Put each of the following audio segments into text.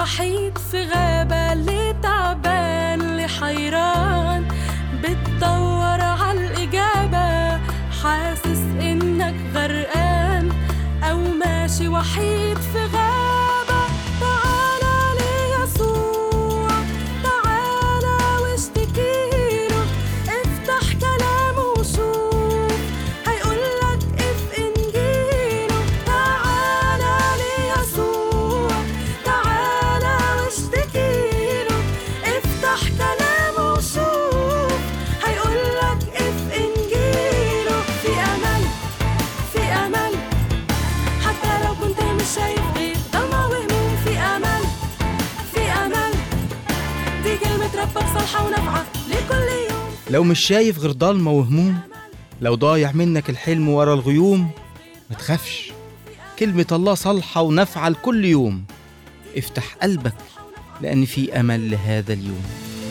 وحيد في غابة اللي تعبان اللي حيران بتدور عالإجابة حاسس إنك غرقان أو ماشي وحيد في غابة تعالى ليسوع تعالى واشتكيله افتح كلامه وشوف هيقولك اف انجيله تعالى ليسوع تعالى واشتكيله افتح كلامه وشوف هيقولك اف انجيله في امل في امل حتى لو كنت مش شايف غير ضلمة وهموم في امل في امل دي كلمة ربك صالحة ونافعة لكل يوم لو مش شايف غير ضلمة وهموم لو ضايع منك الحلم ورا الغيوم ما تخافش كلمة الله صالحة ونافعة لكل يوم افتح قلبك لأن في أمل لهذا اليوم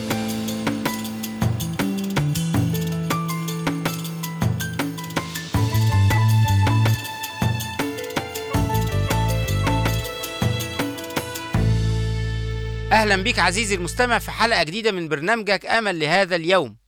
أهلا بك عزيزي المستمع في حلقة جديدة من برنامجك أمل لهذا اليوم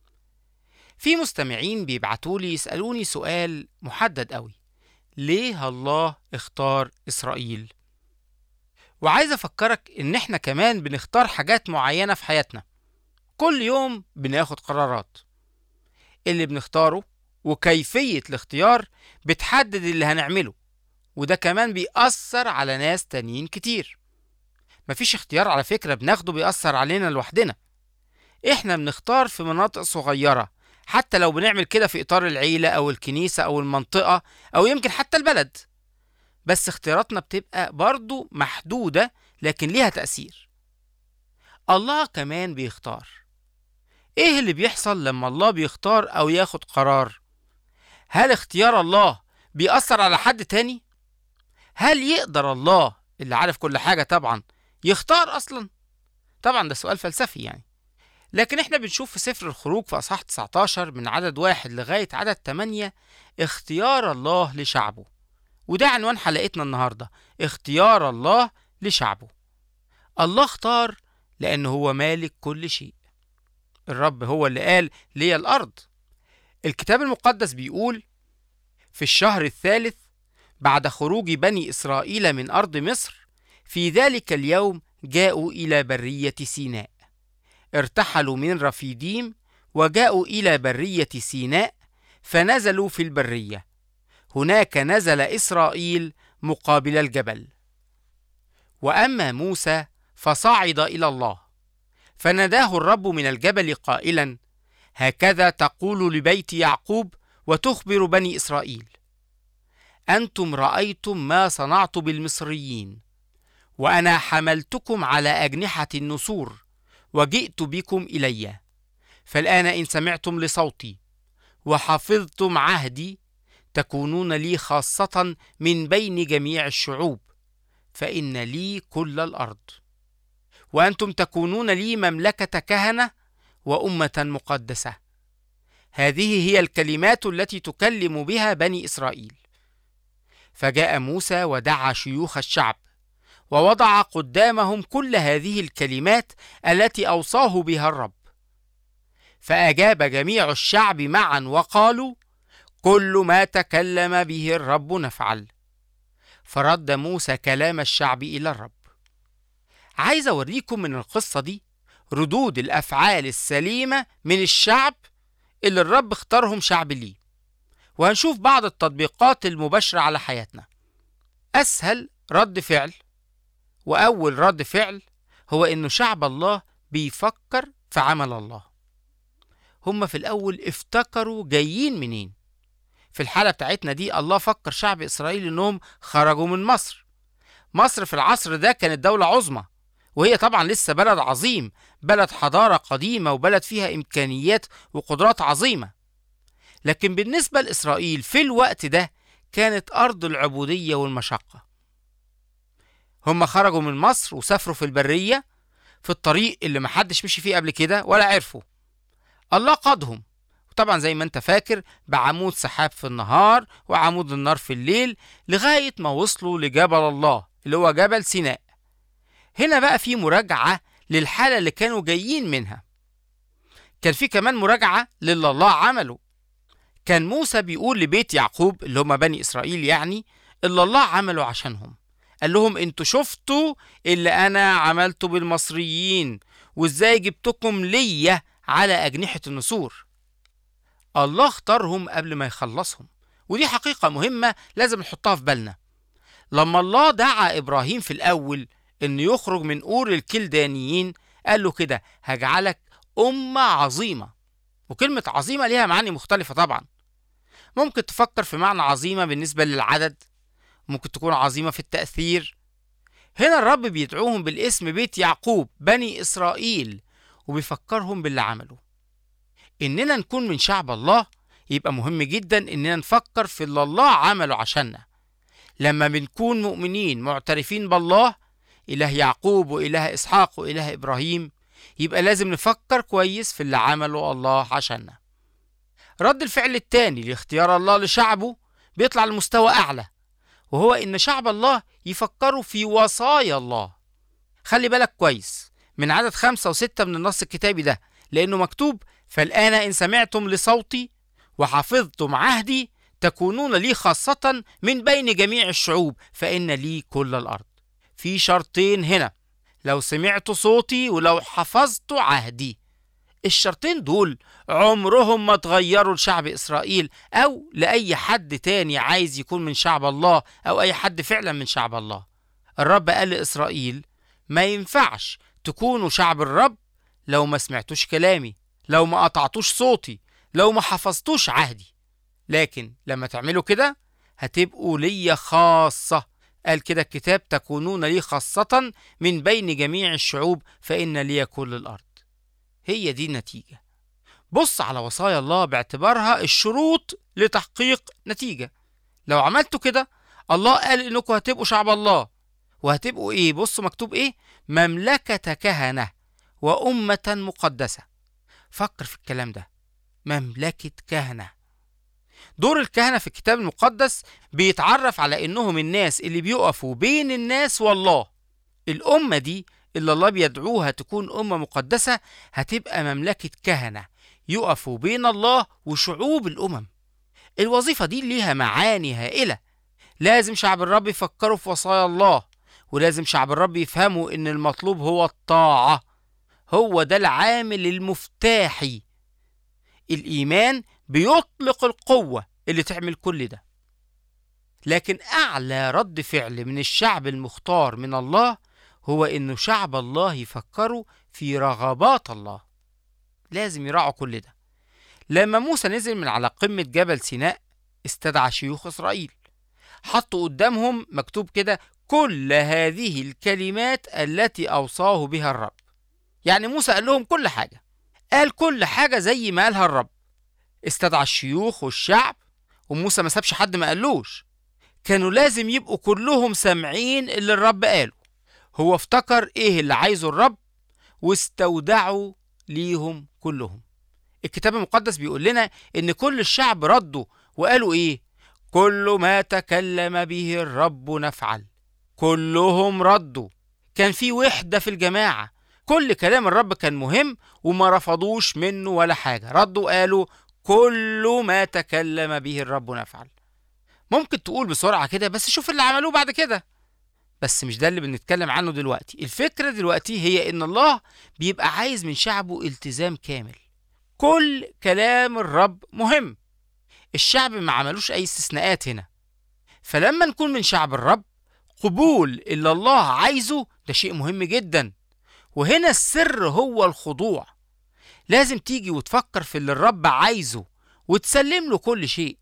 في مستمعين بيبعتولي يسألوني سؤال محدد قوي ليه الله اختار إسرائيل؟ وعايز أفكرك إن إحنا كمان بنختار حاجات معينة في حياتنا كل يوم بناخد قرارات اللي بنختاره وكيفية الاختيار بتحدد اللي هنعمله وده كمان بيأثر على ناس تانيين كتير مفيش اختيار على فكرة بناخده بيأثر علينا لوحدنا احنا بنختار في مناطق صغيرة حتى لو بنعمل كده في إطار العيلة أو الكنيسة أو المنطقة أو يمكن حتى البلد بس اختياراتنا بتبقى برضو محدودة لكن ليها تأثير الله كمان بيختار ايه اللي بيحصل لما الله بيختار أو ياخد قرار هل اختيار الله بيأثر على حد تاني هل يقدر الله اللي عارف كل حاجة طبعا يختار أصلا طبعا ده سؤال فلسفي يعني لكن احنا بنشوف في سفر الخروج في أصحاح 19 من عدد واحد لغاية عدد 8 اختيار الله لشعبه وده عنوان حلقتنا النهاردة اختيار الله لشعبه الله اختار لأنه هو مالك كل شيء الرب هو اللي قال لي الأرض الكتاب المقدس بيقول في الشهر الثالث بعد خروج بني إسرائيل من أرض مصر في ذلك اليوم جاءوا إلى برية سيناء ارتحلوا من رفيديم وجاءوا إلى برية سيناء فنزلوا في البرية هناك نزل إسرائيل مقابل الجبل وأما موسى فصعد إلى الله فناداه الرب من الجبل قائلا هكذا تقول لبيت يعقوب وتخبر بني إسرائيل أنتم رأيتم ما صنعت بالمصريين وأنا حملتكم على أجنحة النسور وجئت بكم إلي فالآن إن سمعتم لصوتي وحفظتم عهدي تكونون لي خاصة من بين جميع الشعوب فإن لي كل الأرض وأنتم تكونون لي مملكة كهنة وأمة مقدسة هذه هي الكلمات التي تكلم بها بني إسرائيل فجاء موسى ودعا شيوخ الشعب ووضع قدامهم كل هذه الكلمات التي اوصاه بها الرب فاجاب جميع الشعب معا وقالوا كل ما تكلم به الرب نفعل فرد موسى كلام الشعب الى الرب عايز اوريكم من القصه دي ردود الافعال السليمه من الشعب اللي الرب اختارهم شعب ليه وهنشوف بعض التطبيقات المباشره على حياتنا اسهل رد فعل وأول رد فعل هو إنه شعب الله بيفكر في عمل الله هم في الأول افتكروا جايين منين في الحالة بتاعتنا دي الله فكر شعب إسرائيل إنهم خرجوا من مصر مصر في العصر ده كانت دولة عظمى وهي طبعا لسه بلد عظيم بلد حضارة قديمة وبلد فيها إمكانيات وقدرات عظيمة لكن بالنسبة لإسرائيل في الوقت ده كانت أرض العبودية والمشقة هم خرجوا من مصر وسافروا في البرية في الطريق اللي محدش مشي فيه قبل كده ولا عرفوا الله قادهم وطبعا زي ما انت فاكر بعمود سحاب في النهار وعمود النار في الليل لغاية ما وصلوا لجبل الله اللي هو جبل سيناء هنا بقى في مراجعة للحالة اللي كانوا جايين منها كان في كمان مراجعة للي الله عمله كان موسى بيقول لبيت يعقوب اللي هم بني إسرائيل يعني اللي الله عمله عشانهم قال لهم انتوا شفتوا اللي أنا عملته بالمصريين وازاي جبتكم ليا على أجنحة النسور الله اختارهم قبل ما يخلصهم ودي حقيقة مهمة لازم نحطها في بالنا لما الله دعا إبراهيم في الأول إنه يخرج من أور الكلدانيين قال له كده هجعلك أمة عظيمة وكلمة عظيمة ليها معاني مختلفة طبعا ممكن تفكر في معنى عظيمة بالنسبة للعدد ممكن تكون عظيمة في التأثير هنا الرب بيدعوهم بالاسم بيت يعقوب بني إسرائيل وبيفكرهم باللي عمله إننا نكون من شعب الله يبقى مهم جدا إننا نفكر في اللي الله عمله عشاننا لما بنكون مؤمنين معترفين بالله إله يعقوب وإله إسحاق وإله إبراهيم يبقى لازم نفكر كويس في اللي عمله الله عشاننا رد الفعل التاني لاختيار الله لشعبه بيطلع لمستوى أعلى وهو إن شعب الله يفكروا في وصايا الله خلي بالك كويس من عدد خمسة وستة من النص الكتابي ده لأنه مكتوب فالآن إن سمعتم لصوتي وحفظتم عهدي تكونون لي خاصة من بين جميع الشعوب فإن لي كل الأرض في شرطين هنا لو سمعت صوتي ولو حفظت عهدي الشرطين دول عمرهم ما تغيروا لشعب إسرائيل أو لأي حد تاني عايز يكون من شعب الله أو أي حد فعلا من شعب الله الرب قال لإسرائيل ما ينفعش تكونوا شعب الرب لو ما سمعتوش كلامي لو ما قطعتوش صوتي لو ما حفظتوش عهدي لكن لما تعملوا كده هتبقوا ليا خاصة قال كده الكتاب تكونون لي خاصة من بين جميع الشعوب فإن لي كل الأرض هي دي النتيجة بص على وصايا الله باعتبارها الشروط لتحقيق نتيجة لو عملتوا كده الله قال انكم هتبقوا شعب الله وهتبقوا ايه بصوا مكتوب ايه مملكة كهنة وأمة مقدسة فكر في الكلام ده مملكة كهنة دور الكهنة في الكتاب المقدس بيتعرف على انهم الناس اللي بيقفوا بين الناس والله الأمة دي اللي الله بيدعوها تكون أمة مقدسة هتبقى مملكة كهنة يقفوا بين الله وشعوب الأمم الوظيفة دي ليها معاني هائلة لازم شعب الرب يفكروا في وصايا الله ولازم شعب الرب يفهموا إن المطلوب هو الطاعة هو ده العامل المفتاحي الإيمان بيطلق القوة اللي تعمل كل ده لكن أعلى رد فعل من الشعب المختار من الله هو إنه شعب الله يفكروا في رغبات الله لازم يراعوا كل ده لما موسى نزل من على قمة جبل سيناء استدعى شيوخ إسرائيل حطوا قدامهم مكتوب كده كل هذه الكلمات التي أوصاه بها الرب يعني موسى قال لهم كل حاجة قال كل حاجة زي ما قالها الرب استدعى الشيوخ والشعب وموسى ما سابش حد ما قالوش كانوا لازم يبقوا كلهم سامعين اللي الرب قاله هو افتكر ايه اللي عايزه الرب واستودعوا ليهم كلهم الكتاب المقدس بيقول لنا ان كل الشعب ردوا وقالوا ايه كل ما تكلم به الرب نفعل كلهم ردوا كان في وحدة في الجماعة كل كلام الرب كان مهم وما رفضوش منه ولا حاجة ردوا قالوا كل ما تكلم به الرب نفعل ممكن تقول بسرعة كده بس شوف اللي عملوه بعد كده بس مش ده اللي بنتكلم عنه دلوقتي الفكرة دلوقتي هي ان الله بيبقى عايز من شعبه التزام كامل كل كلام الرب مهم الشعب ما عملوش اي استثناءات هنا فلما نكون من شعب الرب قبول اللي الله عايزه ده شيء مهم جدا وهنا السر هو الخضوع لازم تيجي وتفكر في اللي الرب عايزه وتسلم له كل شيء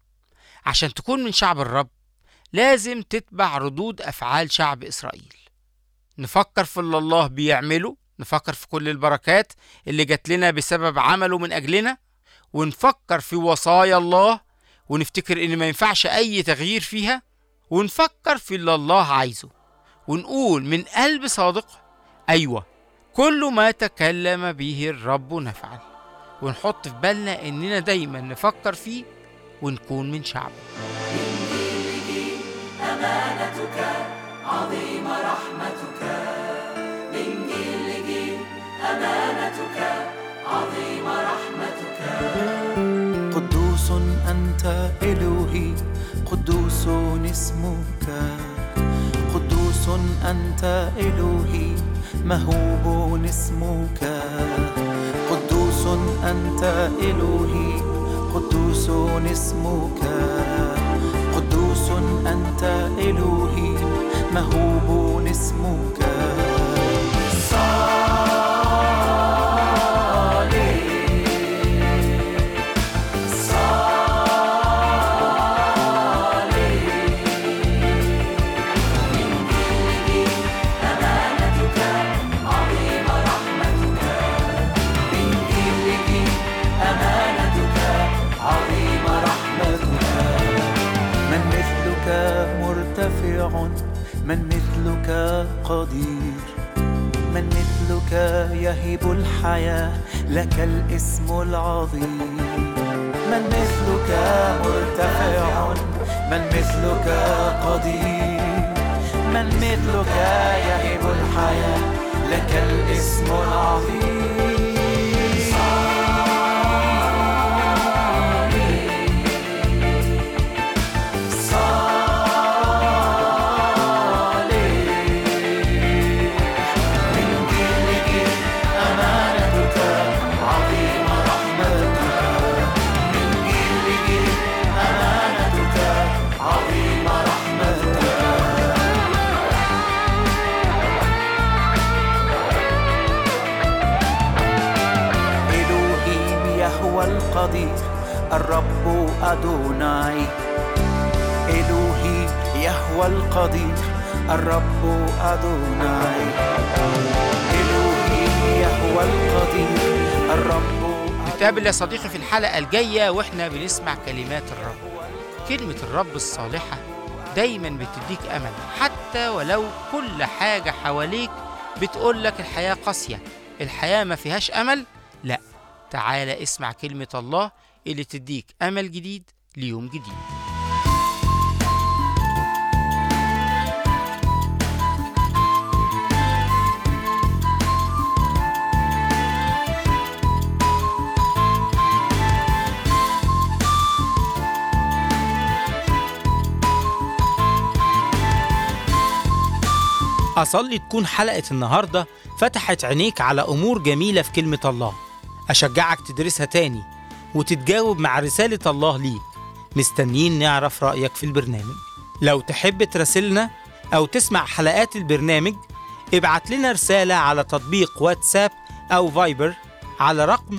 عشان تكون من شعب الرب لازم تتبع ردود أفعال شعب إسرائيل نفكر في اللي الله بيعمله نفكر في كل البركات اللي جات لنا بسبب عمله من أجلنا ونفكر في وصايا الله ونفتكر إن ما ينفعش أي تغيير فيها ونفكر في اللي الله عايزه ونقول من قلب صادق أيوة كل ما تكلم به الرب نفعل ونحط في بالنا إننا دايما نفكر فيه ونكون من شعبه أمانتك عظيم رحمتك قدوس أنت إلهي قدوس اسمك قدوس أنت إلهي مهوب اسمك قدوس أنت إلهي قدوس اسمك قدوس أنت إلهي مهوب اسمك عظيم رحمتك من مثلك مرتفع من مثلك قدير من مثلك يهب الحياة لك الاسم العظيم من مثلك مرتفع من مثلك قدير من مثلك يهب الحياة لك الاسم العظيم إلهي يهوى القدير الرب أدوناي إلهي يهوى القدير الرب أدوناي إلهي يهوى القدير الرب نتقابل يا صديقي في الحلقة الجاية واحنا بنسمع كلمات الرب كلمة الرب الصالحة دايما بتديك أمل حتى ولو كل حاجة حواليك بتقول لك الحياة قاسية الحياة ما فيهاش أمل لا تعالى اسمع كلمة الله اللي تديك أمل جديد ليوم جديد أصلي تكون حلقة النهاردة فتحت عينيك على أمور جميلة في كلمة الله أشجعك تدرسها تاني وتتجاوب مع رسالة الله ليك مستنيين نعرف رأيك في البرنامج لو تحب تراسلنا أو تسمع حلقات البرنامج ابعت لنا رسالة على تطبيق واتساب أو فايبر على رقم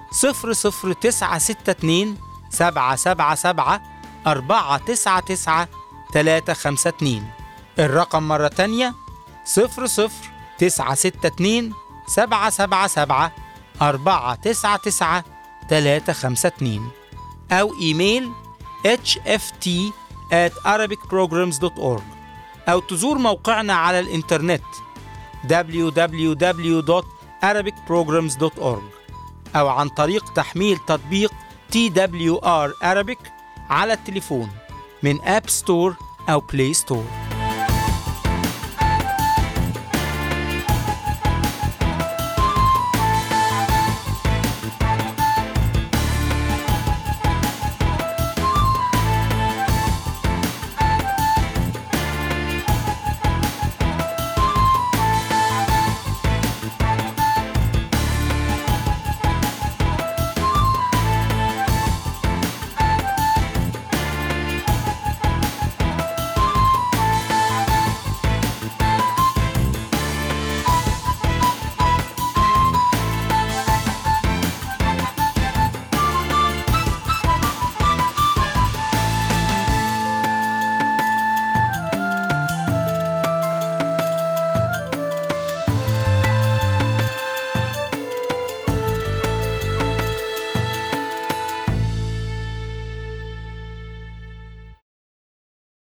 00962 777 499 352 الرقم مرة تانية صفر صفر تسعة ستة اتنين سبعة سبعة سبعة أربعة تسعة تسعة تلاتة خمسة اتنين أو إيميل hft at arabicprograms.org أو تزور موقعنا على الإنترنت www.arabicprograms.org أو عن طريق تحميل تطبيق TWR Arabic على التليفون من أب ستور أو بلاي ستور